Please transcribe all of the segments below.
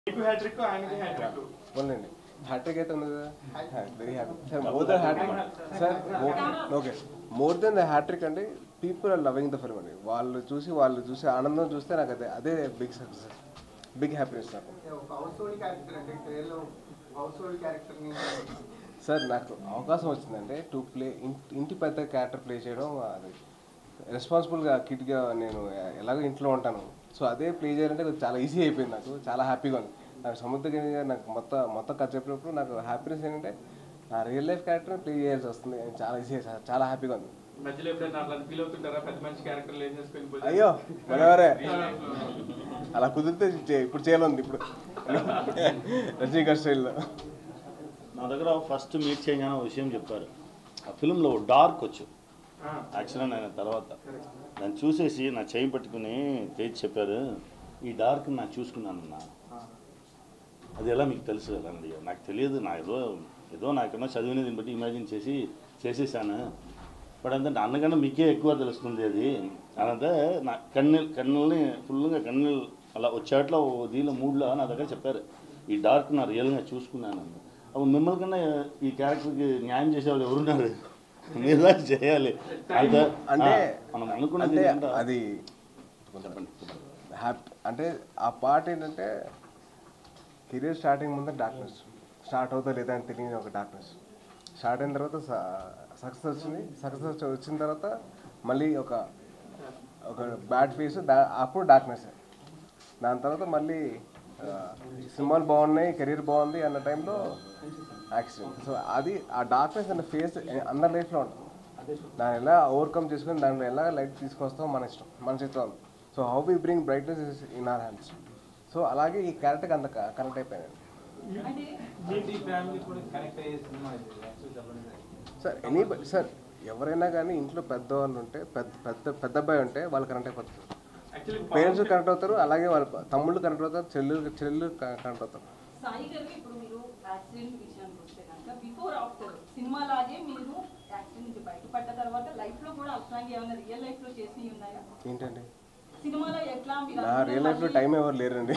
నీకు హ్యాట్రిక్ ఆయనకి hat trick పోన్లేండి hat trick అయితే ఉంది కదా very happy sir more than hattrick sir okay more than the hattrick అంటే people are loving the film అండి వాళ్ళు చూసి వాళ్ళు చూసి ఆనందం చూస్తే నాకు అదే అదే బిగ్ సక్సెస్ బిగ్ హ్యాపీనెస్ నాకు ఒక హౌస్ హోల్డ్ క్యారెక్టర్ అంటే ట్రైలర్లో హౌస్ హోల్డ్ క్యారెక్టర్ని సార్ నాకు అవకాశం వచ్చిందంటే టు ప్లే ఇంటి పెద్ద క్యారెక్టర్ ప్లే చేయడం అది రెస్పాన్సిబుల్గా కిడ్గా నేను ఎలాగో ఇంట్లో ఉంటాను సో అదే ప్లే చేయాలంటే కొంచెం చాలా ఈజీ అయిపోయింది నాకు చాలా హ్యాపీగా ఉంది నాకు సముద్రగిరి గారు నాకు మొత్తం మొత్తం కథ చెప్పినప్పుడు నాకు హ్యాపీనెస్ ఏంటంటే నా రియల్ లైఫ్ క్యారెక్టర్ ప్లే చేయాల్సి వస్తుంది అని చాలా ఈజీ చాలా హ్యాపీగా ఉంది మధ్యలో ఎప్పుడైనా అట్లా ఫీల్ అవుతుంటారా పెద్ద మంచి క్యారెక్టర్లు ఏం చేసుకొని పోతే? అయ్యో మనవరే Real life లో. అలా కుదిరితే చే- ఇప్పుడు చేయాలంది ఇప్పుడు రజనీకాంత్ స్టైల్లో నా దగ్గర ఫస్ట్ మీట్ చేయగానే ఒక విషయం చెప్పారు ఆ ఫిల్మ్లో డార్క్ వచ్చు ఆ, యాక్సిడెంట్ అయిన తర్వాత దాన్ని చూసేసి నా చేయి పట్టుకుని తేజ్ చెప్పారు ఈ డార్క్ నాకు చూసుకున్నానన్న అది ఎలా మీకు తెలుసు ఎలా అని అడిగారు. నాకు తెలియదు నా ఏదో ఏదో నాకన్నా చదివినది బట్టి ఇమాజిన్ చేసి చేసేసాను బట్ అంటే అన్నకన్నా మీకే ఎక్కువ తెలుస్తుంది అది అనంటే నా కన్ను కన్నుల్ని ఫుల్గా కన్నులు అలా వచ్చేట్లో ఓ దీనిలో మూడ్లో నా దగ్గర చెప్పారు ఈ డార్క్ నా రియల్గా చూసుకున్నాను అప్పుడు మిమ్మల్ని కన్నా ఈ క్యారెక్టర్కి న్యాయం చేసేవాళ్ళు ఎవరున్నారు మీరు చేయాలి అయితే అంటే ఆ, మనం అనుకున్నది అంటే ఏంటంటే అది చెప్పండి చెప్పండి. హ్యాపీ అంటే ఆ పార్ట్ ఏంటంటే కెరీర్ స్టార్టింగ్ ముందు డార్క్నెస్ స్టార్ట్ అవుతా లేదా అని తెలియని ఒక డార్క్నెస్ స్టార్ట్ అయిన తర్వాత సక్సెస్ వచ్చింది సక్సెస్ వచ్చిన తర్వాత మళ్ళీ ఒక ఒక బ్యాడ్ ఫేస్ దా అప్పుడు డార్క్నెస్ దాని తర్వాత మళ్ళీ ఆ, సినిమాలు బాగున్నాయి కెరీర్ బాగుంది అన్న టైంలో యాక్సిడెంట్ సో అది ఆ డార్క్నెస్ అన్న ఫేస్ అందరి లైఫ్లో ఉంటుంది దాన్ని ఎలా ఓవర్కమ్ చేసుకుని దాంట్లో ఎలా లైట్ తీసుకొస్తాం మన ఇష్టం మన చేతిలో ఉంది so how we bring brightness is in our hands so అలాగే ఈ క్యారెక్టర్కి అంత కనెక్ట్ అయిపోయాను ఏంటి ఫ్యామిలీ కూడా కనెక్ట్ అయ్యే సినిమా ఇది యాక్చువల్ చెప్పండి సార్ ఎనీ సార్ ఎవరైనా కానీ ఇంట్లో పెద్దవాళ్ళు ఉంటే పెద్ద పెద్ద పెద్ద అబ్బాయి ఉంటే వాళ్ళు కనెక్ట్ అయిపోతారు యాక్చువల్లీ పేరెంట్స్ కనెక్ట్ అవుతారు అలాగే వాళ్ళ తమ్ముళ్ళు కనెక్ట్ అవుతారు చెల్లెలు చెల్లెలు కనెక్ట్ అవుతారు సాయి గారు ఇప్పుడు మీరు యాక్సిడెంట్ విషయానికి వస్తే కనుక బిఫోర్ ఆఫ్టర్ సినిమా లాగే మీరు యాక్సిడెంట్ నుంచి బయటపడ్డ తర్వాత లైఫ్ లో కూడా అట్లాంటి ఏమైనా రియల్ లైఫ్ లో చేసి ఉన్నాయా ఏంటండి సినిమాలో ఎట్లా మీరు నా అనుకున్న రియల్ లైఫ్లో పని- టైం ఎవరు లేరండి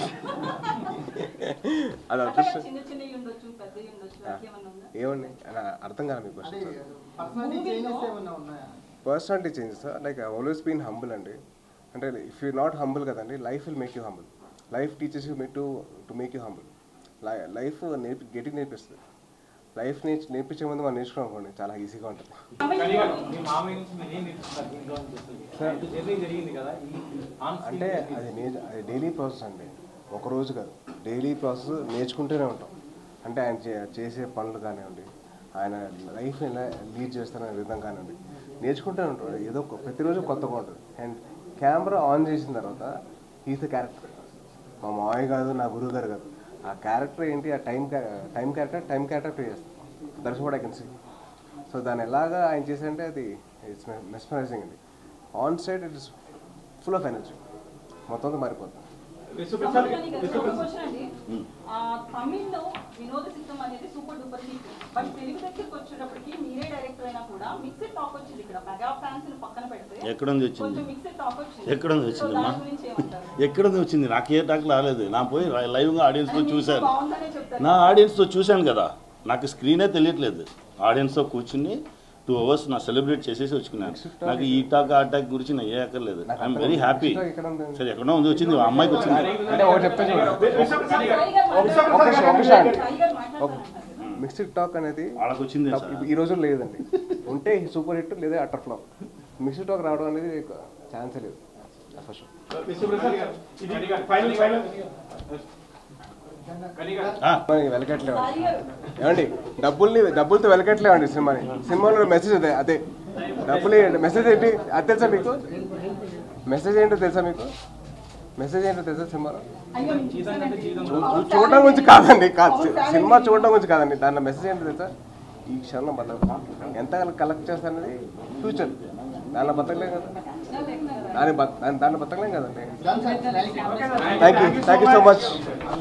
అది అట్లా అదృష్టం చిన్న చిన్నవి ఉండొచ్చు పెద్దవి ఉండొచ్చు అట్లేమన్నా ఉందా ఏమండి అలా అర్థం కాదు మీకు అంటే క్వశ్చన్ పర్సనాలిటీ చేంజెస్ ఏమన్నా ఉన్నాయా personality changes like always been humble అండి అంటే ఇఫ్ యూ నాట్ హంబుల్ కదండి life will make you humble life teachers you make to to make you humble life నేర్పి గెటింగ్ నేర్పిస్తుంది లైఫ్ నేర్చి నేర్పించే ముందు మనం నేర్చుకోవడం అనుకోండి చాలా ఈజీగా ఉంటుంది కానీ మీ మామయ్య నుంచి మీరు ఏం నేర్చుకున్నారు దీంట్లో అని చెప్పి జర్నీ జరిగింది కదా ఈ ఆన్ స్క్రీన్ అంటే అది నే అది డైలీ ప్రాసెస్ అండి ఒక రోజు కాదు డైలీ ప్రాసెస్ నేర్చుకుంటూనే ఉంటాం అంటే ఆయన చే- చేసే పనులు కానివ్వండి ఆయన లైఫ్ ఎలా లీడ్ చేస్తున్న విధం కానివ్వండి నేర్చుకుంటూనే ఉంటాం ఏదో ఒక- ప్రతిరోజు కొత్తగా ఉంటుంది అండ్ కెమెరా ఆన్ చేసిన తర్వాత ఈజ్ ద క్యారెక్టర్ మా మావయ్య కాదు నా గురువు గారు కాదు ఆ క్యారెక్టర్ ఏంటి ఆ time time character time character play చేస్తాం that's what I can see so దాన్ని ఎలాగా ఆయన చేశారంటే అది ఇట్స్ మెస్మరైజింగ్ అండి on side it is full of energy మొత్తం మారిపోతుంది విశ్వప్రసాద్ సమర్థాని గారు, ఒక క్వశ్చన్ అండి ఆ, తమిళ్లో వినోద సిద్ధం అనేది super duper hit but Telugu దగ్గరికి వచ్చేటప్పటికి మీరే డైరెక్టర్ అయినా కూడా మిక్సెడ్ టాక్ వచ్చింది ఇక్కడ మెగా ఫ్యాన్స్ పక్కన పెడితే ఎక్కడ నుంచి వచ్చింది కొంచెం మిక్సెడ్ టాక్ వచ్చింది ఎక్కడ నుంచి సో వచ్చిందమ్మా దాని గురించి ఏమంటారు ఎక్కడ నుంచి వచ్చింది నాకే టాక్ రాలేదు నా పోయి లైవ్గా ఆడియన్స్తో అది మీకు చూశాను బాగుందనే చెప్తారు నా ఆడియన్స్తో చూశాను కదా నాకు స్క్రీనే తెలియట్లేదు ఆడియన్స్తో కూర్చుని టూ అవర్స్ నా సెలబ్రేట్ చేసేసి వచ్చుకున్నాను నాకు ఈ టాక్ ఆ టాక్ గురించి నాకు ఏ అక్కర్లేదు ఐఎమ్ వెరీ హ్యాపీ ఎక్కడ ఉంది సరే ఎక్కడో ఉంది వచ్చింది ఆ అమ్మాయికి వచ్చింది అంటే ఒకటి చెప్పేసి విశ్వప్రసాద్ గారు సాయి గారు ఒక నిమిషం, ఒక మాట్లాడుతున్నారు. నిమిషం. సాయి గారు మాట్లాడుతున్నారు కదా. మిక్స్డ్ టాక్ అనేది వాళ్ళకి వచ్చింది తప్ప- సార్ ఈ రోజుల్లో లేదండి ఉంటే సూపర్ హిట్ లేదా అటర్ ఫ్లాప్ మిక్స్డ్ టాక్ రావడం అనేది ఛాన్సే లేదు ఫస్ట్ విశ్వప్రసాద్ గారు ఇది ఫైనల్ ఫైనల్ కనిగా ఆ, మనకి వెలకట్లేవు సాయి గారు ఏమండి డబ్బుల్ని డబ్బులతో వెలకట్లేవండి సినిమాని సినిమాలో మెసేజ్ అదే అదే డబ్బులు మెసేజ్ ఏంటి అది తెలుసా మీకు మెసేజ్ ఏంటో తెలుసా మీకు మెసేజ్ ఏంటో తెలుసా సినిమాలో అయ్యో నేను చూశానండి. చూ- అవును, చూడడం ఫ్యామిలీ గురించి కాదండి కాదు అవును, ఫ్యామిలీ సినిమా చూడడం గురించి కాదండి దాంట్లో మెసేజ్ ఏంటో తెలుసా ఈ క్షణం బతక ఎంత కలెక్ట్ చేస్తానది ఫ్యూచర్ దాంట్లో బతకలేం కదా దాని బత దాని- దాంట్లో బతకలేం కదండి thank you thank you so much